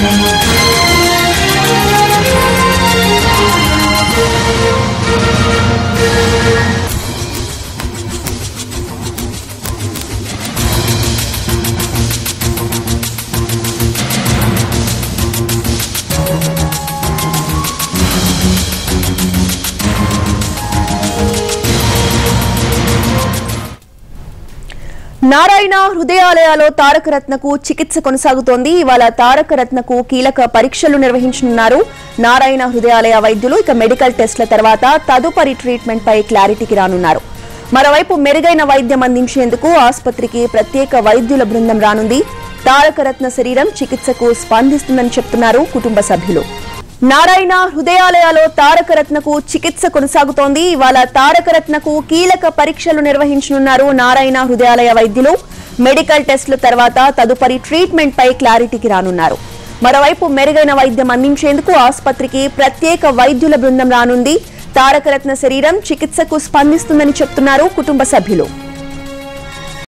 నారాయణ హృదయాలయాలో తారక రత్నకు చికిత్స కొనసాగుతోంది ఇవాళ తారక రత్నకు కీలక పరీక్షలు నిర్వహించనున్నారు నారాయణ హృదయాలయ వైద్యులు ఇక మెడికల్ టెస్ట్ల తర్వాత తదుపరి ట్రీట్మెంట్ పై క్లారిటీకి రానున్నారు మరోవైపు మెరుగైన వైద్యం అందించేందుకు ఆసుపత్రికి ప్రత్యేక వైద్యుల బృందం రానుంది తారక రత్న శరీరం చికిత్సకు స్పందిస్తుందని చెప్తున్నారు కుటుంబ సభ్యులు నారాయణ హృదయాలయాలో తారక రత్నకు చికిత్స కొనసాగుతోంది ఇవాళ తారక రత్నకు కీలక పరీక్షలు నిర్వహించనున్నారు నారాయణ హృదయాలయ వైద్యులు మెడికల్ టెస్టుల తర్వాత తదుపరి ట్రీట్మెంట్ పై క్లారిటీకి రానున్నారు మరోవైపు మెరుగైన వైద్యం అందించేందుకు ఆసుపత్రికి ప్రత్యేక వైద్యుల బృందం రానుంది తారక రత్న శరీరం చికిత్సకు స్పందిస్తుందని చెప్తున్నారు కుటుంబ సభ్యులు